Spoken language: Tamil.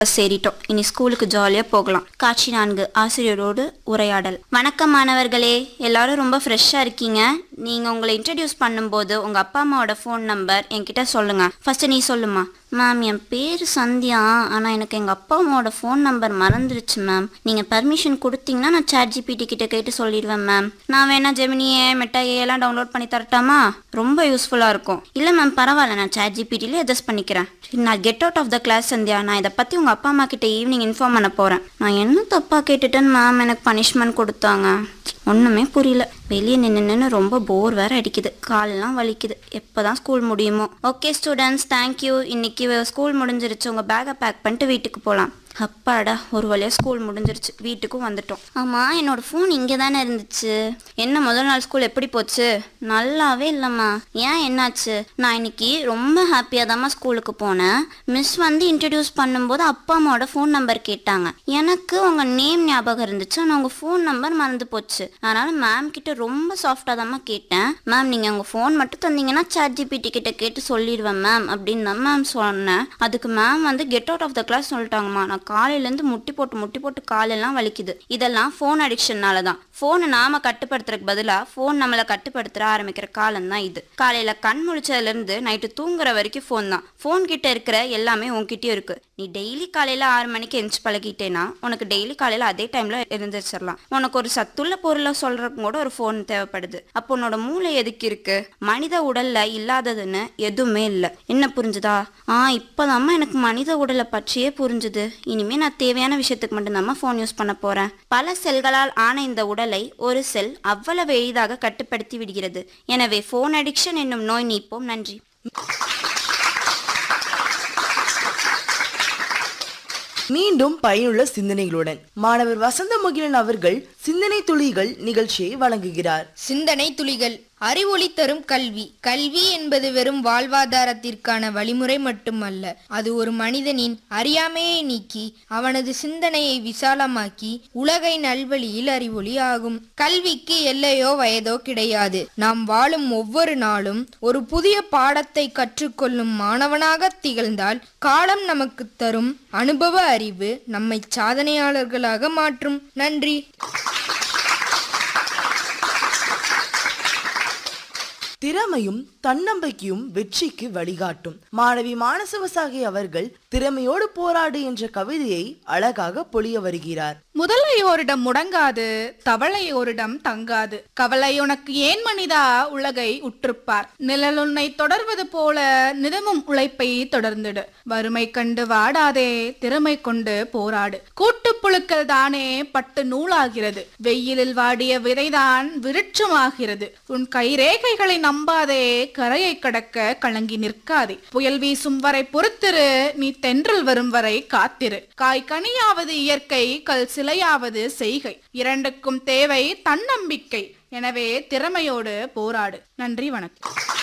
பஸ் ஏறிட்டோம் இனி ஸ்கூலுக்கு ஜாலியாக போகலாம் காட்சி நான்கு ஆசிரியரோடு உரையாடல் வணக்கம் மாணவர்களே எல்லாரும் ரொம்ப ஃப்ரெஷ்ஷாக இருக்கீங்க நீங்கள் உங்களை இன்ட்ரடியூஸ் பண்ணும்போது உங்கள் அப்பா அம்மாவோட ஃபோன் நம்பர் என்கிட்ட சொல்லுங்க ஃபர்ஸ்ட் நீ சொல்லுமா மேம் என் பேர் சந்தியா ஆனால் எனக்கு எங்கள் அப்பா அம்மாவோட ஃபோன் நம்பர் மறந்துருச்சு மேம் நீங்கள் பர்மிஷன் கொடுத்தீங்கன்னா நான் சாட் ஜிபிடி கிட்ட கேட்டு சொல்லிடுவேன் மேம் நான் வேணா ஜெமினியே மெட்டாயே எல்லாம் டவுன்லோட் பண்ணி தரட்டாமா ரொம்ப யூஸ்ஃபுல்லாக இருக்கும் இல்லை மேம் பரவாயில்ல நான் சாட் ஜிபிடிலே அட்ஜஸ்ட் பண்ணிக்கிறேன் நான் get out of the class Sandhya நான் இதை பற்றி உங்கள் அப்பா அம்மா கிட்ட ஈவினிங் இன்ஃபார்ம் பண்ண போகிறேன் நான் என்ன தப்பாக கேட்டுட்டேன்னு மேம் எனக்கு பனிஷ்மெண்ட் கொடுத்தாங்க ஒன்றுமே புரியல வெளியே நின்று நின்று ரொம்ப போர் வேற அடிக்குது காலெல்லாம் வலிக்குது எப்போ தான் ஸ்கூல் முடியுமோ ஓகே ஸ்டூடெண்ட்ஸ் தேங்க்யூ இன்னைக்கு ஸ்கூல் முடிஞ்சிருச்சு உங்கள் பேக்கை பேக் பண்ணிட்டு வீட்டுக்கு போகலாம் அப்பாடா ஒரு வழியாக ஸ்கூல் முடிஞ்சிருச்சு வீட்டுக்கும் வந்துட்டோம் ஆமாம் என்னோட ஃபோன் இங்கே தானே இருந்துச்சு என்ன முதல் நாள் ஸ்கூல் எப்படி போச்சு நல்லாவே இல்லைம்மா ஏன் என்னாச்சு நான் இன்னைக்கு ரொம்ப ஹாப்பியாக தாம்மா ஸ்கூலுக்கு போனேன் மிஸ் வந்து இன்ட்ரடியூஸ் பண்ணும்போது அப்பா அம்மாவோட ஃபோன் நம்பர் கேட்டாங்க எனக்கு உங்கள் நேம் ஞாபகம் இருந்துச்சு ஆனால் உங்கள் ஃபோன் நம்பர் மறந்து போச்சு அதனால் மேம் கிட்ட ரொம்ப சாஃப்டாக தாம்மா கேட்டேன் மேம் நீங்கள் உங்கள் ஃபோன் மட்டும் தந்தீங்கன்னா சாட் ஜிபிடி கிட்ட கேட்டு சொல்லிடுவேன் மேம் அப்படின்னு தான் மேம் சொன்னேன் அதுக்கு மேம் வந்து get out of the class சொல்லிட்டாங்கம்மா நான் காலையிலேருந்து முட்டி போட்டு முட்டி போட்டு காலெல்லாம் வலிக்குது இதெல்லாம் ஃபோன் அடிக்ஷன்னால தான் ஃபோனை நாம கட்டுப்படுத்துறதுக்கு பதிலாக ஃபோன் நம்மளை கட்டுப்படுத்துற ஆரம்பிக்கிற காலம் தான் இது காலையில் கண் முழிச்சதுலேருந்து நைட்டு தூங்குற வரைக்கும் ஃபோன் தான் ஃபோன் கிட்ட இருக்கிற எல்லாமே உன்கிட்டயும் இருக்கு நீ டெய்லி காலையில் ஆறு மணிக்கு எந்திச்சு பழகிட்டேன்னா உனக்கு டெய்லி காலையில் அதே டைமில் எழுந்திரிச்சிடலாம் உனக்கு ஒரு சத்துள்ள பொருளை சொல்றதுக்கு கூட ஒரு ஃபோன் தேவைப்படுது அப்போ உன்னோட மூளை எதுக்கு இருக்கு மனித உடல்ல இல்லாததுன்னு எதுவுமே இல்லை என்ன புரிஞ்சுதா ஆ இப்போதாம்மா எனக்கு மனித உடலை பற்றியே புரிஞ்சுது இனிமே நான் தேவையான விஷயத்துக்கு மட்டும்தாம்மா ஃபோன் யூஸ் பண்ண போறேன் பல செல்களால் ஆன இந்த உடலை ஒரு செல் அவ்வளவு எளிதாக கட்டுப்படுத்தி விடுகிறது எனவே ஃபோன் அடிக்ஷன் என்னும் நோய் நீப்போம் நன்றி மீண்டும் பயனுள்ள சிந்தனைகளுடன் மாணவர் வசந்த முகிலன் அவர்கள் சிந்தனை துளிகள் நிகழ்ச்சியை வழங்குகிறார் சிந்தனை துளிகள் அறிவொளி தரும் கல்வி கல்வி என்பது வெறும் வாழ்வாதாரத்திற்கான வழிமுறை மட்டுமல்ல அது ஒரு மனிதனின் அறியாமையை நீக்கி அவனது சிந்தனையை விசாலமாக்கி உலகை நல்வழியில் அறிவொளி ஆகும் கல்விக்கு எல்லையோ வயதோ கிடையாது நாம் வாழும் ஒவ்வொரு நாளும் ஒரு புதிய பாடத்தை கற்றுக்கொள்ளும் மாணவனாக திகழ்ந்தால் காலம் நமக்கு தரும் அனுபவ அறிவு நம்மை சாதனையாளர்களாக மாற்றும் நன்றி திறமையும் தன்னம்பிக்கையும் வெற்றிக்கு வழிகாட்டும் மாணவி மானசவசாகி அவர்கள் திறமையோடு போராடு என்ற கவிதையை அழகாக பொழிய வருகிறார் முதலையோரிடம் முடங்காது தவளையோரிடம் தங்காது கவலை உனக்கு ஏன் மனிதா உலகை உற்றுப்பார் நிழல் உன்னை தொடர்வது போல நிதமும் உழைப்பை தொடர்ந்திடு வறுமை கண்டு வாடாதே திறமை கொண்டு போராடு கூட்டுப்புழுக்கள் தானே பட்டு நூலாகிறது வெயிலில் வாடிய விதைதான் விருட்சமாகிறது உன் கைரேகைகளை நம்பாதே கரையை கடக்க கலங்கி நிற்காதே புயல் வீசும் வரை பொறுத்திரு நீ தென்றல் வரும் வரை காத்திரு காய் கனியாவது இயற்கை கல் சிலையாவது செய்கை இரண்டுக்கும் தேவை தன்னம்பிக்கை எனவே திறமையோடு போராடு நன்றி வணக்கம்